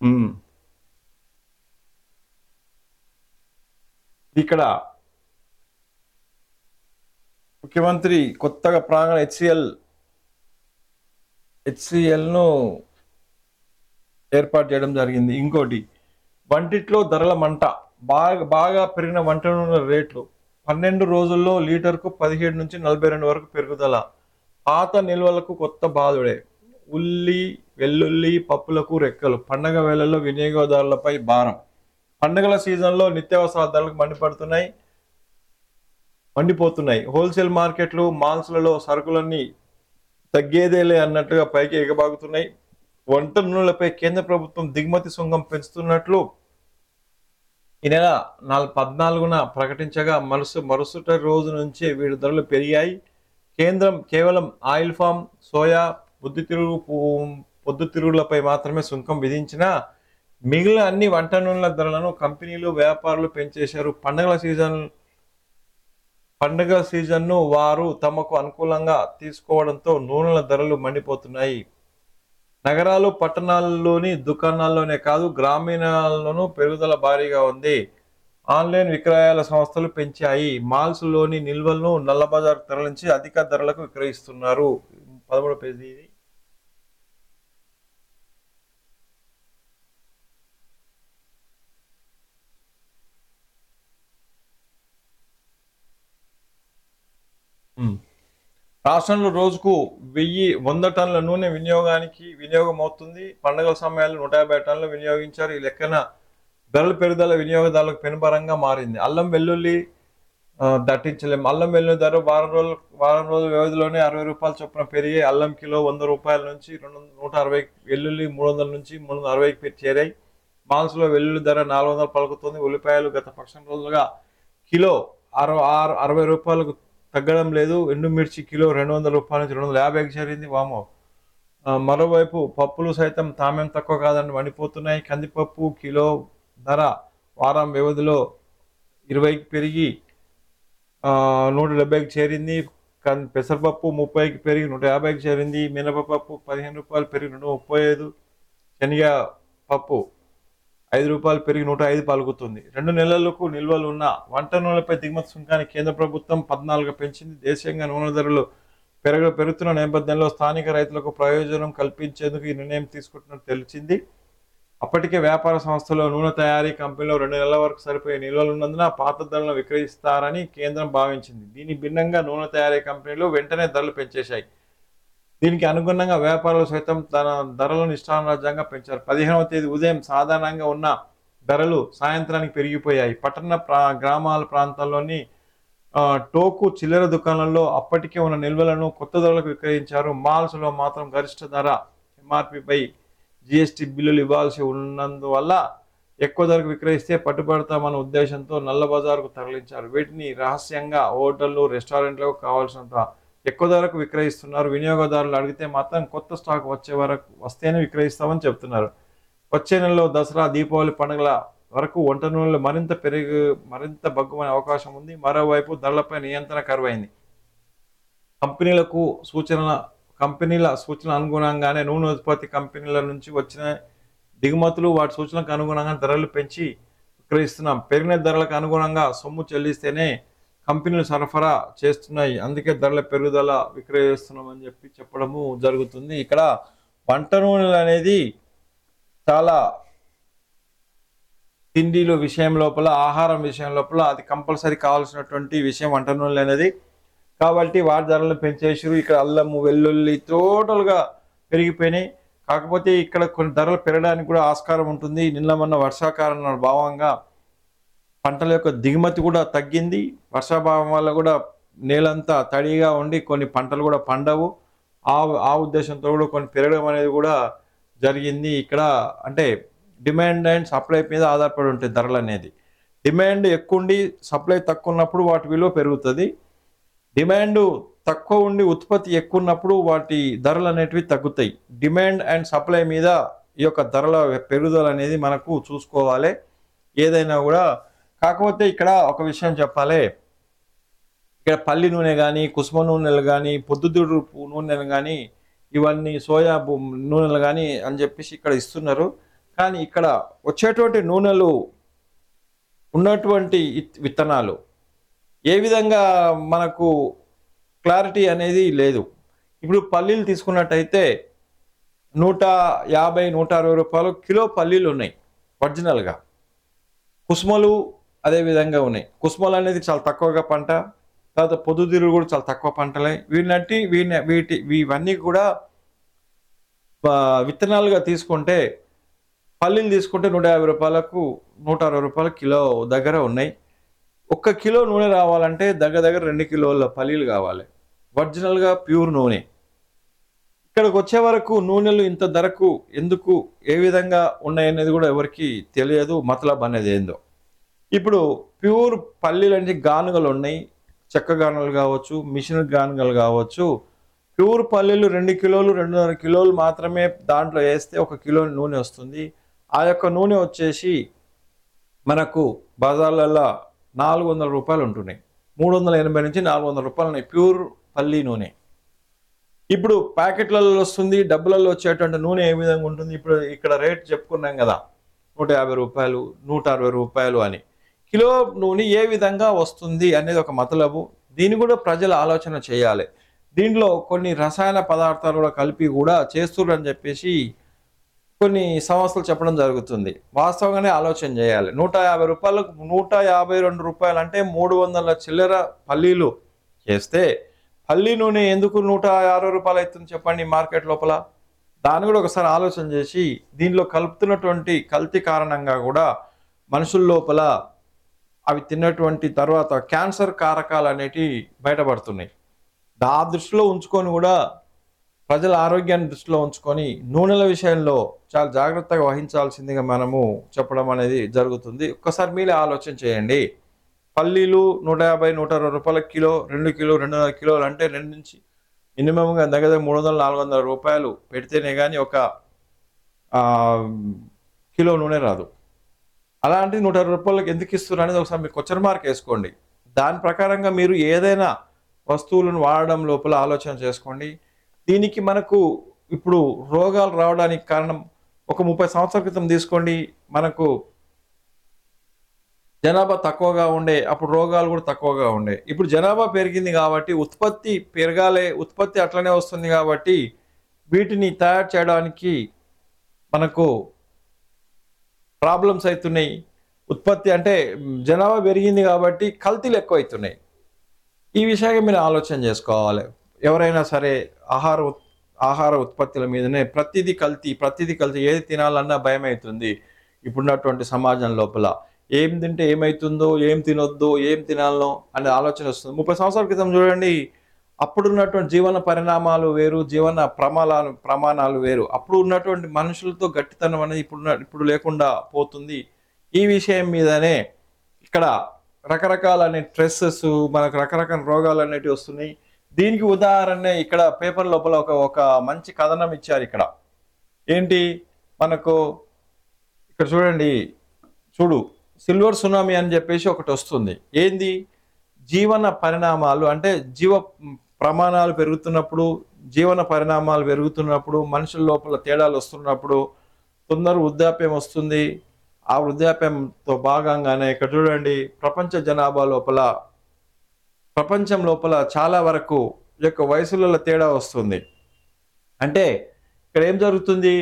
ఉమ్. ఇక్కడ ముఖ్యమంత్రి కొత్తగా ప్రాంగణ హెచ్సిఎల్ హెచ్సిఎల్ను ఏర్పాటు చేయడం జరిగింది ఇంకోటి వంటిట్లో ధరల మంట బాగా బాగా పెరిగిన వంట నూనె రేట్లు పన్నెండు రోజుల్లో లీటర్కు పదిహేడు నుంచి నలభై రెండు వరకు పెరుగుదల పాత నిల్వలకు కొత్త బాధుడే ఉల్లి వెల్లుల్లి పప్పులకు రెక్కలు పండగ వేళల్లో వినియోగదారులపై భారం పండుగల సీజన్లో నిత్యావసర ధరలకు మండిపడుతున్నాయి మండిపోతున్నాయి హోల్సేల్ మార్కెట్లు మాల్స్లలో సరుకులన్నీ తగ్గేదేలే అన్నట్టుగా పైకి ఎగబాగుతున్నాయి వంట నూనెలపై కేంద్ర ప్రభుత్వం దిగుమతి సుంగం పెంచుతున్నట్లు ఈ నెల నాలుగు పద్నాలుగున ప్రకటించగా మరుసు మరుసటి రోజు నుంచే వీటి ధరలు పెరిగాయి కేంద్రం కేవలం ఆయిల్ ఫామ్ సోయా పొద్దుతిరుగు పు- పొద్దుతిరుగులపై మాత్రమే సుంకం విధించిన మిగిలిన అన్ని వంట నూనెల ధరలను కంపెనీలు వ్యాపారులు పెంచేశారు పండుగల సీజన్ పండుగ సీజన్ను వారు తమకు అనుకూలంగా తీసుకోవడంతో నూనెల ధరలు మండిపోతున్నాయి నగరాలు పట్టణాల్లోని దుకాణాల్లోనే కాదు గ్రామీణాల్లోనూ పెరుగుదల భారీగా ఉంది ఆన్లైన్ విక్రయాల సంస్థలు పెంచాయి మాల్స్లోని నిల్వలను నల్లబజార్ తరలించి అధిక ధరలకు విక్రయిస్తున్నారు పదమూడు పేజీ ఇది ఉమ్. రాష్ట్రంలో రోజుకు వెయ్యి వంద టన్నుల నూనె వినియోగానికి వినియోగం అవుతుంది పండుగల సమయాల్లో నూట యాభై టన్నులు వినియోగించారు ఈ లెక్కన ధరల పెరుగుదల వినియోగదారులకు పెనుభరంగా మారింది అల్లం వెల్లుల్లి ఆ, దట్టించలేం అల్లం వెల్లుల్లి ధర వారం రోజులు వారం రోజుల వ్యవధిలోనే అరవై రూపాయల చొప్పున పెరిగి అల్లం కిలో వంద రూపాయల నుంచి రెండు వందల- నూట అరవై వెల్లుల్లి మూడు వందల నుంచి మూడు వందల అరవైకి పె- చేరాయి మాల్స్లో వెల్లుల్లి ధర నాలుగు వందలు పలుకుతుంది ఉల్లిపాయలు గత పక్షం రోజులుగా కిలో అరవై ఆరు అరవై రూపాయలకు తగ్గడం లేదు ఎండుమిర్చి కిలో రెండు వందల రూపాయల నుంచి రెండు వందల యాభైకి చేరింది వామో ఆ, మరోవైపు పప్పులు సైతం తామేం తక్కువ కాదని వండిపోతున్నాయి కందిపప్పు కిలో ధర వారం వ్యవధిలో ఇరవైకి పెరిగి ఆ, నూట డెబ్బైకి చేరింది కన్ పెసరపప్పు ముప్పైకి పెరిగి నూట యాభైకి చేరింది మినపపప్పు పదిహేను రూపాయలు పెరిగి నూట ముప్పై ఐదు శనగ పప్పు ఐదు రూపాయలు పెరిగి నూట ఐదు పలుకుతుంది రెండు నెలలకు నిల్వలు ఉన్న వంట నూనెలపై దిగుమతి సుంకాన్ని కేంద్ర ప్రభుత్వం పద్నాలుగు పెంచింది దేశీయంగా నూనె ధరలు పెరగ పెరుగుతున్న నేపథ్యంలో స్థానిక రైతులకు ప్రయోజనం కల్పించేందుకు ఈ నిర్ణయం తీసుకుంటున్నట్టు తెలిసింది అప్పటికే వ్యాపార సంస్థలో నూనె తయారీ కంపెనీలో రెండు నెలల వరకు సరిపోయే నిల్వలు ఉన్నందున పాత ధరలను విక్రయిస్తారని కేంద్రం భావించింది దీని భిన్నంగా నూనె తయారీ కంపెనీలు వెంటనే ధరలు పెంచేశాయి దీనికి అనుగుణంగా వ్యాపారులు సైతం తన ధరలను ఇష్టానురాజ్యంగా పెంచారు పదిహేనవ తేదీ ఉదయం సాధారణంగా ఉన్న ధరలు సాయంత్రానికి పెరిగిపోయాయి పట్టణ ప్రా గ్రామాల ప్రాంతాల్లోని ఆ, టోకు చిల్లర దుకాణాల్లో అప్పటికే ఉన్న నిల్వలను కొత్త ధరలకు విక్రయించారు మాల్స్లో మాత్రం గరిష్ట ధర ఎంఆర్పిపై జిఎస్టీ బిల్లులు ఇవ్వాల్సి ఉన్నందువల్ల ఎక్కువ ధరకు విక్రయిస్తే పట్టుబడతామన్న ఉద్దేశంతో నల్ల బజారుకు తరలించారు వీటిని రహస్యంగా హోటళ్లు రెస్టారెంట్లకు కావాల్సినంత ఎక్కువ ధరకు విక్రయిస్తున్నారు వినియోగదారులు అడిగితే మాత్రం కొత్త స్టాక్ వచ్చే వరకు వస్తేనే విక్రయిస్తామని చెప్తున్నారు వచ్చే నెలలో దసరా దీపావళి పండుగల వరకు వంట నూనెలు మరింత పెరుగు మరింత బగ్గుమనే అవకాశం ఉంది మరోవైపు ధరలపై నియంత్రణ కరువైంది కంపెనీలకు సూచన కంపెనీల సూచన అనుగుణంగానే నూనె ఉత్పత్తి కంపెనీల నుంచి వచ్చిన దిగుమతులు వాటి సూచనలకు అనుగుణంగా ధరలు పెంచి విక్రయిస్తున్నాం పెరిగిన ధరలకు అనుగుణంగా సొమ్ము చెల్లిస్తేనే కంపెనీలు సరఫరా చేస్తున్నాయి అందుకే ధరల పెరుగుదల విక్రయిస్తున్నాం అని చెప్పి చెప్పడము జరుగుతుంది ఇక్కడ వంట నూనెలు అనేది చాలా తిండిలో విషయం లోపల ఆహారం విషయం లోపల అది కంపల్సరీ కావాల్సినటువంటి విషయం వంట నూనెలు అనేది కాబట్టి వాటి ధరలను పెంచేసారు ఇక్కడ అల్లము వెల్లుల్లి టోటల్గా పెరిగిపోయినాయి కాకపోతే ఇక్కడ కొన్ని ధరలు పెరగడానికి కూడా ఆస్కారం ఉంటుంది నిన్న మొన్న వర్షాకాలం భావంగా పంటల యొక్క దిగుమతి కూడా తగ్గింది వర్షాభావం వల్ల కూడా నేలంతా తడిగా ఉండి కొన్ని పంటలు కూడా పండవు ఆ ఆ ఉద్దేశంతో కూడా కొన్ని పెరగడం అనేది కూడా జరిగింది ఇక్కడ అంటే డిమాండ్ అండ్ సప్లై మీద ఆధారపడి ఉంటాయి ధరలు అనేది డిమాండ్ ఎక్కువ ఉండి సప్లై తక్కువ ఉన్నప్పుడు వాటి విలువ పెరుగుతుంది డిమాండ్ తక్కువ ఉండి ఉత్పత్తి ఎక్కువ ఉన్నప్పుడు వాటి ధరలు అనేటివి తగ్గుతాయి డిమాండ్ అండ్ సప్లై మీద ఈ యొక్క ధరల పెరుగుదల అనేది మనకు చూసుకోవాలి ఏదైనా కూడా కాకపోతే ఇక్కడ ఒక విషయం చెప్పాలి ఇక్కడ పల్లి నూనె కానీ కుసుమ నూనెలు కానీ పొద్దుదుడు నూనెలు కానీ ఇవన్నీ సోయా బు- నూనెలు కానీ అని చెప్పేసి ఇక్కడ ఇస్తున్నారు కానీ ఇక్కడ వచ్చేటువంటి నూనెలు ఉన్నటువంటి ఇత్- విత్తనాలు ఏ విధంగా మనకు క్లారిటీ అనేది లేదు ఇప్పుడు పల్లీలు తీసుకున్నట్టయితే నూట యాభై నూట అరవై రూపాయలు కిలో పల్లీలు ఉన్నాయి ఒరిజినల్గా కుసుమలు అదే విధంగా ఉన్నాయి కుసుమలు అనేది చాలా తక్కువగా పంట తర్వాత పొద్దుతిరుగుడు కూడా చాలా తక్కువ పంటలే వీటినట్టి వీటి వీటి ఇవన్నీ కూడా ఆ, విత్తనాలుగా తీసుకుంటే పల్లీలు తీసుకుంటే నూట యాభై రూపాయలకు నూట అరవై రూపాయల కిలో దగ్గర ఉన్నాయి ఒక్క కిలో నూనె రావాలంటే దగ్గర దగ్గర రెండు కిలోల పల్లీలు కావాలి ఒరిజినల్గా ప్యూర్ నూనె ఇక్కడికి వచ్చే వరకు నూనెలు ఇంత ధరకు ఎందుకు ఏ విధంగా ఉన్నాయనేది కూడా ఎవరికి తెలియదు మతలబ్ అనేది ఏందో ఇప్పుడు ప్యూర్ పల్లీలు అంటే గానుగలు ఉన్నాయి చెక్క గానుగలు కావచ్చు మిషన్ గానుగలు కావచ్చు ప్యూర్ పల్లీలు రెండు కిలోలు రెండున్నర కిలోలు మాత్రమే దాంట్లో వేస్తే ఒక కిలో నూనె వస్తుంది ఆ యొక్క నూనె వచ్చేసి మనకు బజార్లలో నాలుగు వందల రూపాయలు ఉంటున్నాయి మూడు వందల ఎనభై నుంచి నాలుగు వందల రూపాయలు ఉన్నాయి ప్యూర్ పల్లి నూనె ఇప్పుడు ప్యాకెట్లలో వస్తుంది డబ్బులలో వచ్చేటువంటి నూనె ఏ విధంగా ఉంటుంది ఇప్పుడు ఇక్కడ రేట్ చెప్పుకున్నాం కదా నూట యాభై రూపాయలు నూట అరవై రూపాయలు అని కిలో నూనె ఏ విధంగా వస్తుంది అనేది ఒక మతలబు దీన్ని కూడా ప్రజలు ఆలోచన చేయాలి దీంట్లో కొన్ని రసాయన పదార్థాలు కూడా కలిపి కూడా చేస్తున్నారు అని చెప్పేసి కొన్ని సంస్థలు చెప్పడం జరుగుతుంది వాస్తవంగానే ఆలోచన చేయాలి నూట యాభై రూపాయలకు నూట యాభై రెండు రూపాయలు అంటే మూడు వందల చిల్లర పల్లీలు చేస్తే పల్లి నూనె ఎందుకు నూట అరవై రూపాయలు అవుతుంది చెప్పండి మార్కెట్ లోపల దాన్ని కూడా ఒకసారి ఆలోచన చేసి దీనిలో కలుపుతున్నటువంటి కల్తీ కారణంగా కూడా మనుషుల లోపల అవి తిన్నటువంటి తర్వాత క్యాన్సర్ కారకాలు అనేటివి బయటపడుతున్నాయి ఆ దృష్టిలో ఉంచుకొని కూడా ప్రజల ఆరోగ్యాన్ని దృష్టిలో ఉంచుకొని నూనెల విషయంలో చాలా జాగ్రత్తగా వహించాల్సిందిగా మనము చెప్పడం అనేది జరుగుతుంది ఒక్కసారి మీరే ఆలోచన చేయండి పల్లీలు నూట యాభై నూట అరవై రూపాయల కిలో రెండు కిలో రెండున్నర కిలోలు అంటే రెండు నుంచి మినిమంగా దగ్గర దగ్గర మూడు వందల నాలుగు వందల రూపాయలు పెడితేనే కానీ ఒక ఆ, కిలో నూనె రాదు అలాంటి నూట అరవై రూపాయలకి ఎందుకు ఇస్తున్నారు అనేది ఒకసారి మీరు క్వశ్చన్ మార్క్ వేసుకోండి దాని ప్రకారంగా మీరు ఏదైనా వస్తువులను వాడడం లోపల ఆలోచన చేసుకోండి దీనికి మనకు ఇప్పుడు రోగాలు రావడానికి కారణం ఒక ముప్పై సంవత్సరాల క్రితం తీసుకోండి మనకు జనాభా తక్కువగా ఉండే అప్పుడు రోగాలు కూడా తక్కువగా ఉండే ఇప్పుడు జనాభా పెరిగింది కాబట్టి ఉత్పత్తి పెరగాలే ఉత్పత్తి అట్లనే వస్తుంది కాబట్టి వీటిని తయారు చేయడానికి మనకు ప్రాబ్లమ్స్ అవుతున్నాయి ఉత్పత్తి అంటే మ్, జనాభా పెరిగింది కాబట్టి కల్తీలు ఎక్కువ అవుతున్నాయి ఈ విషయంగా మీరు ఆలోచన చేసుకోవాలి ఎవరైనా సరే ఆహార ఉత్- ఆహార ఉత్పత్తుల మీదనే ప్రతిదీ కల్తీ ప్రతిదీ కల్తీ ఏది తినాలన్నా భయం అవుతుంది ఇప్పుడున్నటువంటి సమాజం లోపల ఏం తింటే ఏమవుతుందో ఏం తినొద్దో ఏం తినాలో అనే ఆలోచన వస్తుంది ముప్పై సంవత్సరాల క్రితం చూడండి అప్పుడున్నటువంటి జీవన పరిణామాలు వేరు జీవన ప్రమాణాలు ప్రమాణాలు వేరు అప్పుడు ఉన్నటువంటి మనుషులతో గట్టితనం అనేది ఇప్పుడు ఇప్పుడు లేకుండా పోతుంది ఈ విషయం మీదనే ఇక్కడ రకరకాల స్ట్రెస్సెస్ మనకు రకరకాల రోగాలు అనేటివి వస్తున్నాయి దీనికి ఉదాహరణ ఇక్కడ పేపర్ లోపల ఒక ఒక మంచి కథనం ఇచ్చారు ఇక్కడ ఏంటి మనకు ఇక్కడ చూడండి చూడు సిల్వర్ సునామీ అని చెప్పేసి ఒకటి వస్తుంది ఏంది జీవన పరిణామాలు అంటే జీవ ప్రమాణాలు పెరుగుతున్నప్పుడు జీవన పరిణామాలు పెరుగుతున్నప్పుడు మనుషుల లోపల తేడాలు వస్తున్నప్పుడు తొందర వృద్ధాప్యం వస్తుంది ఆ వృద్ధాప్యంతో భాగంగానే ఇక్కడ చూడండి ప్రపంచ జనాభా లోపల ప్రపంచం లోపల చాలా వరకు ఈ యొక్క వయసులలో తేడా వస్తుంది అంటే ఇక్కడ ఏం జరుగుతుంది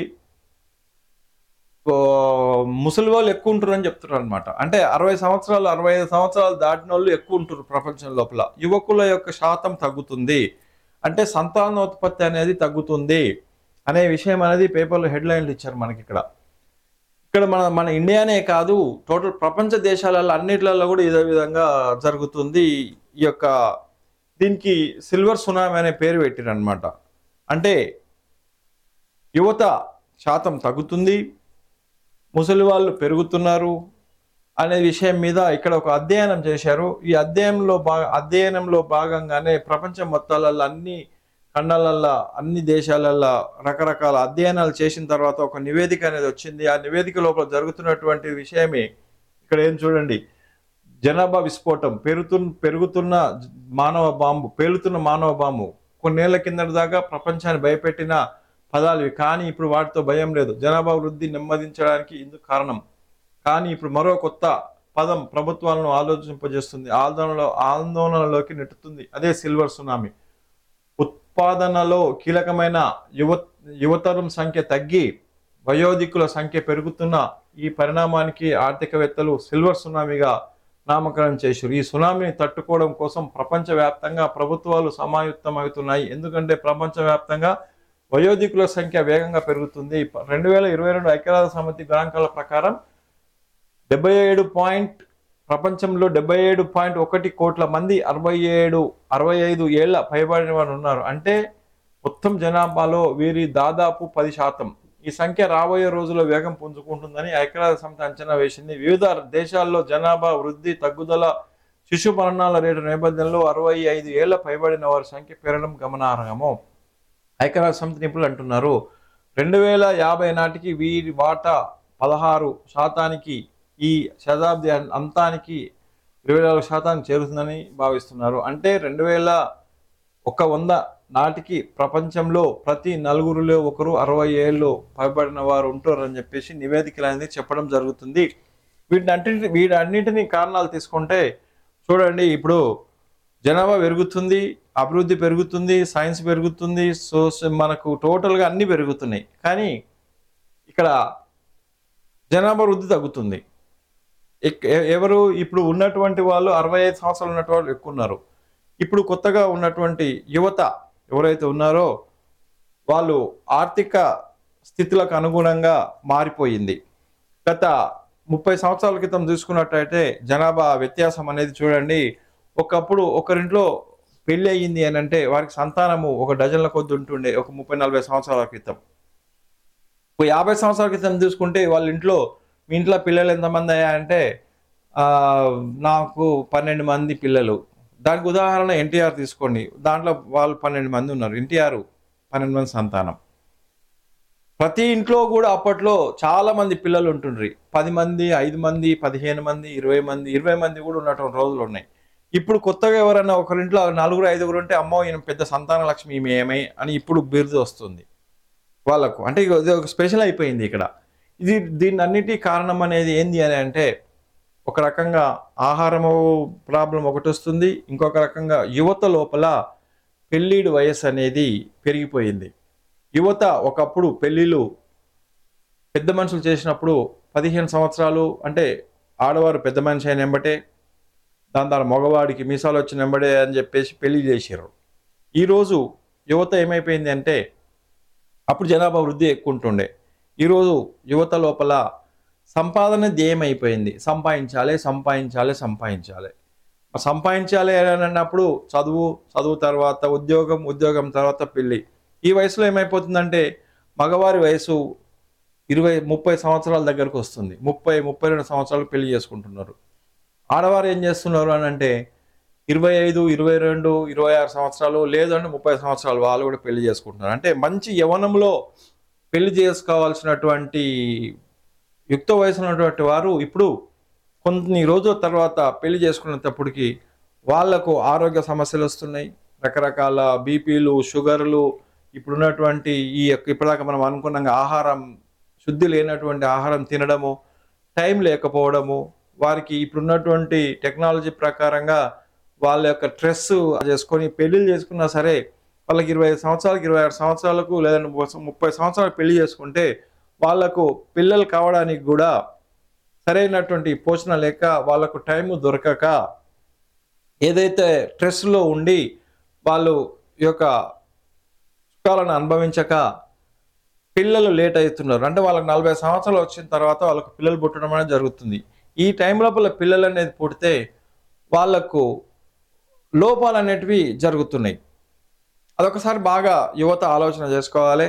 ఓ, ముసలి వాళ్ళు ఎక్కువ ఉంటారు అని చెప్తున్నారు అనమాట అంటే అరవై సంవత్సరాలు అరవై ఐదు సంవత్సరాలు దాటిన వాళ్ళు ఎక్కువ ఉంటారు ప్రపంచం లోపల యువకుల యొక్క శాతం తగ్గుతుంది అంటే సంతానోత్పత్తి అనేది తగ్గుతుంది అనే విషయం అనేది పేపర్లో హెడ్లైన్లు ఇచ్చారు మనకి ఇక్కడ ఇక్కడ మన మన ఇండియానే కాదు టోటల్ ప్రపంచ దేశాలలో అన్నిట్లలో కూడా ఇదే విధంగా జరుగుతుంది ఈ యొక్క దీనికి సిల్వర్ సునామీ అనే పేరు పెట్టారు అనమాట అంటే యువత శాతం తగ్గుతుంది ముసలి వాళ్ళు పెరుగుతున్నారు అనే విషయం మీద ఇక్కడ ఒక అధ్యయనం చేశారు ఈ అధ్యయనంలో భాగ అధ్యయనంలో భాగంగానే ప్రపంచం మొత్తాలలో అన్ని ఖండాలల్లో అన్ని దేశాలల్లో రకరకాల అధ్యయనాలు చేసిన తర్వాత ఒక నివేదిక అనేది వచ్చింది ఆ నివేదిక లోపల జరుగుతున్నటువంటి విషయమే ఇక్కడ ఏం చూడండి జనాభా విస్ఫోటం పెరుగుతు పెరుగుతున్న మానవ బాంబు పేలుతున్న మానవ బాంబు కొన్నేళ్ల కిందటి దాకా ప్రపంచాన్ని భయపెట్టిన పదాలు ఇవి. కానీ ఇప్పుడు వాటితో భయం లేదు జనాభా వృద్ధి నెమ్మదించడానికి ఇందుకు కారణం కానీ ఇప్పుడు మరో కొత్త పదం ప్రభుత్వాలను ఆలోచింపజేస్తుంది ఆందోళనలో ఆందోళనలోకి నెట్టుతుంది అదే సిల్వర్ సునామీ ఉత్పాదనలో కీలకమైన యువ యువతరం సంఖ్య తగ్గి వయోధికుల సంఖ్య పెరుగుతున్న ఈ పరిణామానికి ఆర్థికవేత్తలు సిల్వర్ సునామీగా నామకరణం చేశారు ఈ సునామీని తట్టుకోవడం కోసం ప్రపంచవ్యాప్తంగా ప్రభుత్వాలు సమాయుత్తమవుతున్నాయి ఎందుకంటే ప్రపంచవ్యాప్తంగా వయోధికుల సంఖ్య వేగంగా పెరుగుతుంది రెండు వేల ఇరవై రెండు ఐక్యరాజ్య సమితి గణాంకాల ప్రకారం డెబ్బై ఏడు పాయింట్ ప్రపంచంలో డెబ్బై ఏడు పాయింట్ ఒకటి కోట్ల మంది అరవై ఏడు అరవై ఐదు ఏళ్ల పైబడిన వారు ఉన్నారు అంటే మొత్తం జనాభాలో వీరి దాదాపు పది శాతం ఈ సంఖ్య రాబోయే రోజుల్లో వేగం పుంజుకుంటుందని ఐక్యరాజ్య సమితి అంచనా వేసింది వివిధ దేశాల్లో జనాభా వృద్ధి తగ్గుదల శిశు మరణాల రేటు నేపథ్యంలో అరవై ఐదు ఏళ్ల పైబడిన వారి సంఖ్య పెరగడం గమనార్హము ఐక్యరాజ్య సమితి నిపుణులు అంటున్నారు రెండు వేల యాభై నాటికి వీరి వాటా పదహారు శాతానికి ఈ శతాబ్ది అం- అంతానికి ఇరవై నాలుగు శాతానికి చేరుతుందని భావిస్తున్నారు అంటే రెండు వేల ఒక వంద నాటికి ప్రపంచంలో ప్రతి నలుగురిలో ఒకరు అరవై ఏళ్ళు పైబడిన వారు ఉంటారని చెప్పేసి నివేదికలు అనేది చెప్పడం జరుగుతుంది వీటిని వీటన్నిటిని కారణాలు తీసుకుంటే చూడండి ఇప్పుడు జనాభా పెరుగుతుంది అభివృద్ధి పెరుగుతుంది సైన్స్ పెరుగుతుంది సో మనకు టోటల్గా అన్నీ పెరుగుతున్నాయి కానీ ఇక్కడ జనాభా వృద్ధి తగ్గుతుంది ఎక్- ఎ- ఎవరు ఇప్పుడు ఉన్నటువంటి వాళ్ళు అరవై ఐదు సంవత్సరాలు ఉన్నటువంటి వాళ్ళు ఎక్కువ ఉన్నారు ఇప్పుడు కొత్తగా ఉన్నటువంటి యువత ఎవరైతే ఉన్నారో వాళ్ళు ఆర్థిక స్థితులకు అనుగుణంగా మారిపోయింది గత ముప్పై సంవత్సరాల క్రితం చూసుకున్నట్టయితే జనాభా వ్యత్యాసం అనేది చూడండి ఒకప్పుడు ఒకరింట్లో పెళ్ళి అయ్యింది అని అంటే వారికి సంతానము ఒక డజన్ల కొద్ది ఉంటుండే ఒక ముప్పై నలభై సంవత్సరాల క్రితం ఒక యాభై సంవత్సరాల క్రితం చూసుకుంటే వాళ్ళ ఇంట్లో మీ ఇంట్లో పిల్లలు ఎంతమంది అయ్యాయంటే ఆ, నాకు పన్నెండు మంది పిల్లలు దానికి ఉదాహరణ ఎన్టీఆర్ తీసుకోండి దాంట్లో వాళ్ళు పన్నెండు మంది ఉన్నారు ఎన్టీఆర్ పన్నెండు మంది సంతానం ప్రతి ఇంట్లో కూడా అప్పట్లో చాలా మంది పిల్లలు ఉంటుండ్రి పది మంది ఐదు మంది పదిహేను మంది ఇరవై మంది ఇరవై మంది కూడా ఉన్నటువంటి రోజులు ఉన్నాయి ఇప్పుడు కొత్తగా ఎవరైనా ఒకరింట్లో నలుగురు ఐదుగురు ఉంటే అమ్మో ఈయన పెద్ద సంతాన లక్ష్మి ఈమె ఏమై అని ఇప్పుడు బిరుదు వస్తుంది వాళ్ళకు అంటే ఇగో ఇది ఒక స్పెషల్ అయిపోయింది ఇక్కడ ఇది దీని అన్నిటి కారణం అనేది ఏంది అని అంటే ఒక రకంగా ఆహారము ప్రాబ్లం ఒకటి వస్తుంది ఇంకొక రకంగా యువత లోపల పెళ్ళిడు వయస్సు అనేది పెరిగిపోయింది యువత ఒకప్పుడు పెళ్ళిళ్ళు పెద్ద మనుషులు చేసినప్పుడు పదిహేను సంవత్సరాలు అంటే ఆడవారు పెద్ద మనిషి అయిన వెంబటే దాని ద్వారా మగవాడికి మీసాలు వచ్చిన వెంబడే అని చెప్పేసి పెళ్లి చేసారు ఈరోజు యువత ఏమైపోయింది అంటే అప్పుడు జనాభా వృద్ధి ఎక్కువ ఉంటుండే ఈరోజు యువత లోపల సంపాదన ధ్యేయం అయిపోయింది సంపాదించాలి సంపాదించాలి సంపాదించాలి మరి సంపాదించాలి అని అన్నప్పుడు చదువు చదువు తర్వాత ఉద్యోగం ఉద్యోగం తర్వాత పెళ్ళి ఈ వయసులో ఏమైపోతుందంటే మగవారి వయసు ఇరవై ముప్పై సంవత్సరాల దగ్గరకు వస్తుంది ముప్పై ముప్పై రెండు సంవత్సరాలు పెళ్లి చేసుకుంటున్నారు ఆడవారు ఏం చేస్తున్నారు అని అంటే ఇరవై ఐదు ఇరవై రెండు ఇరవై ఆరు సంవత్సరాలు లేదంటే ముప్పై సంవత్సరాలు వాళ్ళు కూడా పెళ్లి చేసుకుంటున్నారు అంటే మంచి యవనంలో పెళ్లి చేసుకోవాల్సినటువంటి యుక్త వయసు ఉన్నటువంటి వారు ఇప్పుడు కొన్ని రోజుల తర్వాత పెళ్లి చేసుకునేటప్పటికి వాళ్లకు ఆరోగ్య సమస్యలు వస్తున్నాయి రకరకాల బీపీలు షుగర్లు ఇప్పుడున్నటువంటి ఈ యొక్క ఇప్పటిదాకా మనం అనుకున్నాం ఆహారం శుద్ధి లేనటువంటి ఆహారం తినడము టైం లేకపోవడము వారికి ఇప్పుడున్నటువంటి టెక్నాలజీ ప్రకారంగా వాళ్ళ యొక్క స్ట్రెస్ చేసుకొని పెళ్ళిళ్ళు చేసుకున్నా సరే వాళ్ళకి ఇరవై ఐదు సంవత్సరాలకు ఇరవై ఆరు సంవత్సరాలకు లేదంటే ముప్పై- ముప్పై సంవత్సరాలు పెళ్లి చేసుకుంటే వాళ్ళకు పిల్లలు కావడానికి కూడా సరైనటువంటి పోషణ లేక వాళ్ళకు టైం దొరకక ఏదైతే స్ట్రెస్లో ఉండి వాళ్ళు ఈ యొక్క సుఖాలను అనుభవించక పిల్లలు లేట్ అవుతున్నారు అంటే వాళ్ళకి నలభై సంవత్సరాలు వచ్చిన తర్వాత వాళ్ళకు పిల్లలు పుట్టడం అనేది జరుగుతుంది ఈ టైం లోపల పిల్లలు అనేది పుడితే వాళ్ళకు లోపాలు అనేటివి జరుగుతున్నాయి అదొకసారి బాగా యువత ఆలోచన చేసుకోవాలి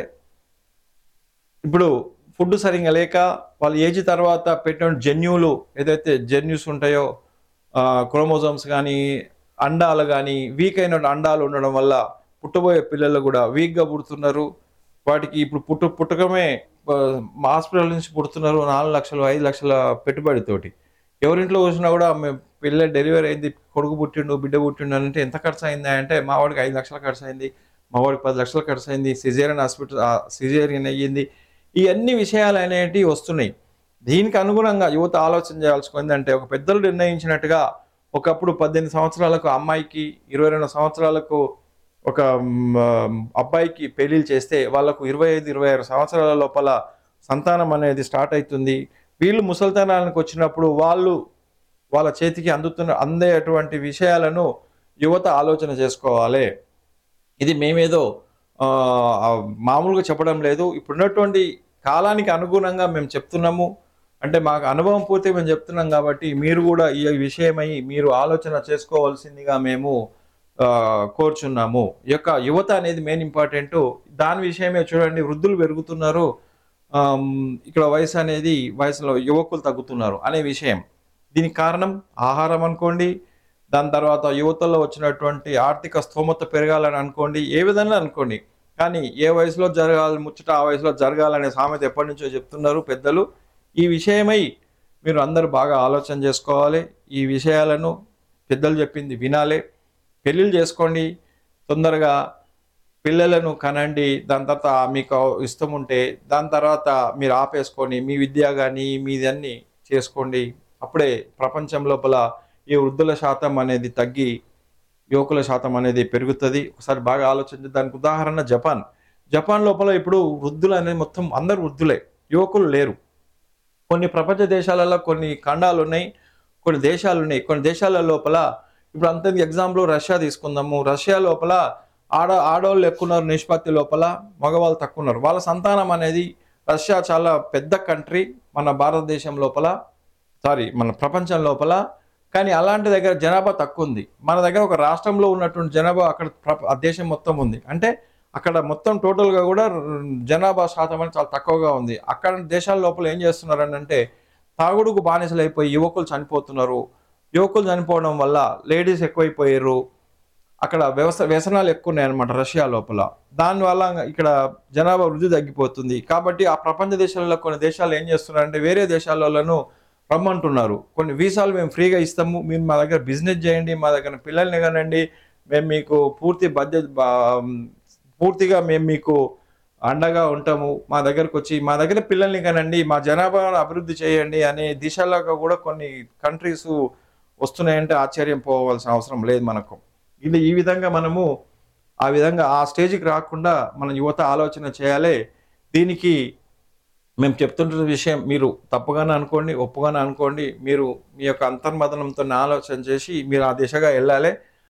ఇప్పుడు ఫుడ్ సరిగ్గా లేక వాళ్ళ ఏజ్ తర్వాత పెట్టిన జన్యువులు ఏదైతే జన్యుస్ ఉంటాయో క్రోమోజోమ్స్ కానీ అండాలు కానీ వీక్ అయిన అండాలు ఉండడం వల్ల పుట్టబోయే పిల్లలు కూడా వీక్గా పుడుతున్నారు వాటికి ఇప్పుడు పుట్టు పుట్టకమే ఆ, మా హాస్పిటల్ నుంచి పుడుతున్నారు నాలుగు లక్షలు ఐదు లక్షల పెట్టుబడితోటి ఎవరింట్లో చూసినా కూడా మేము పిల్ల డెలివరీ అయింది కొడుకు పుట్టిండు బిడ్డ పుట్టిండు అని అంటే ఎంత ఖర్చు అయింది అంటే మా వాడికి ఐదు లక్షల ఖర్చు అయింది మా వాడికి పది లక్షలు ఖర్చు అయింది సిజేరియన్ హాస్పిటల్ సిజేరియన్ అయ్యింది ఈ అన్ని విషయాలు అనేటివి వస్తున్నాయి దీనికి అనుగుణంగా యువత ఆలోచన చేయాల్సింది అంటే ఒక పెద్దలు నిర్ణయించినట్టుగా ఒకప్పుడు పద్దెనిమిది సంవత్సరాలకు అమ్మాయికి ఇరవై రెండు సంవత్సరాలకు ఒక మ్, అబ్బాయికి పెళ్లిళ్ళు చేస్తే వాళ్ళకు ఇరవై ఐదు ఇరవై ఆరు సంవత్సరాల లోపల సంతానం అనేది స్టార్ట్ అవుతుంది వీళ్ళు ముసలితనానికి వచ్చినప్పుడు వాళ్ళు వాళ్ళ చేతికి అందుతున్న అందేటువంటి విషయాలను యువత ఆలోచన చేసుకోవాలి ఇది మేమేదో ఆ, ఆ, మామూలుగా చెప్పడం లేదు ఇప్పుడున్నటువంటి కాలానికి అనుగుణంగా మేము చెప్తున్నాము అంటే మాకు అనుభవం పూర్తి మేము చెప్తున్నాం కాబట్టి మీరు కూడా ఈ విషయమై మీరు ఆలోచన చేసుకోవాల్సిందిగా మేము ఆ, కోరుచున్నాము ఈ యొక్క యువత అనేది మెయిన్ ఇంపార్టెంట్ దాని విషయమే చూడండి వృద్ధులు పెరుగుతున్నారు ఆమ్, ఇక్కడ వయసు అనేది వయసులో యువకులు తగ్గుతున్నారు అనే విషయం దీనికి కారణం ఆహారం అనుకోండి దాని తర్వాత యువతలో వచ్చినటువంటి ఆర్థిక స్తోమత పెరగాలని అనుకోండి ఏ విధంగా అనుకోండి కానీ ఏ వయసులో జరగాలి ముచ్చట ఆ వయసులో జరగాలనే సామెత ఎప్పటి నుంచో చెప్తున్నారు పెద్దలు ఈ విషయమై మీరు అందరూ బాగా ఆలోచన చేసుకోవాలి ఈ విషయాలను పెద్దలు చెప్పింది వినాలి పెళ్ళిళ్ళు చేసుకోండి తొందరగా పిల్లలను కనండి దాని తర్వాత మీకు ఇష్టం ఉంటే దాని తర్వాత మీరు ఆపేసుకొని మీ విద్య కానీ మీదన్నీ చేసుకోండి అప్పుడే ప్రపంచం లోపల ఈ వృద్ధుల శాతం అనేది తగ్గి యువకుల శాతం అనేది పెరుగుతుంది ఒకసారి బాగా ఆలోచించి దానికి ఉదాహరణ జపాన్ జపాన్ లోపల ఇప్పుడు వృద్ధులు అనేది మొత్తం అందరు వృద్ధులే యువకులు లేరు కొన్ని ప్రపంచ దేశాలలో కొన్ని ఖండాలు ఉన్నాయి కొన్ని దేశాలు ఉన్నాయి కొన్ని దేశాల లోపల ఇప్పుడు అంత ఎగ్జాంపుల్ రష్యా తీసుకుందాము రష్యా లోపల ఆడ ఆడవాళ్ళు ఎక్కువ ఉన్నారు నిష్పత్తి లోపల మగవాళ్ళు తక్కువ ఉన్నారు వాళ్ళ సంతానం అనేది రష్యా చాలా పెద్ద కంట్రీ మన భారతదేశం లోపల సారీ మన ప్రపంచం లోపల కానీ అలాంటి దగ్గర జనాభా తక్కువ ఉంది మన దగ్గర ఒక రాష్ట్రంలో ఉన్నటువంటి జనాభా అక్కడ ప్ర- ఆ దేశం మొత్తం ఉంది అంటే అక్కడ మొత్తం టోటల్గా కూడా జనాభా శాతం అనేది చాలా తక్కువగా ఉంది అక్కడ దేశాల లోపల ఏం చేస్తున్నారు అని అంటే తాగుడుకు బానిసలు అయిపోయి యువకులు చనిపోతున్నారు యువకులు చనిపోవడం వల్ల లేడీస్ ఎక్కువైపోయారు అక్కడ వ్యవస వ్యసనాలు ఎక్కువ ఉన్నాయన్నమాట రష్యా లోపల దానివల్ల ఇక్కడ జనాభా వృద్ధి తగ్గిపోతుంది కాబట్టి ఆ ప్రపంచ దేశాలలో కొన్ని దేశాలు ఏం చేస్తున్నారంటే వేరే దేశాలను రమ్మంటున్నారు కొన్ని వీసాలు మేము ఫ్రీగా ఇస్తాము మీరు మా దగ్గర బిజినెస్ చేయండి మా దగ్గర పిల్లల్ని కనండి మేము మీకు పూర్తి బడ్జెట్ పూర్తిగా మేము మీకు అండగా ఉంటాము మా దగ్గరకు వచ్చి మా దగ్గర పిల్లల్ని కనండి మా జనాభాను అభివృద్ధి చేయండి అనే దిశలాగా కూడా కొన్ని కంట్రీస్ వస్తున్నాయంటే ఆశ్చర్యం పోవాల్సిన అవసరం లేదు మనకు ఇది ఈ విధంగా మనము ఆ విధంగా ఆ స్టేజ్కి రాకుండా మన యువత ఆలోచన చేయాలి దీనికి మేము చెప్తుంటున్న విషయం మీరు తప్పుగానే అనుకోండి ఒప్పుగానే అనుకోండి మీరు మీ యొక్క అంతర్మదనంతో ఆలోచన చేసి మీరు ఆ దిశగా వెళ్ళాలి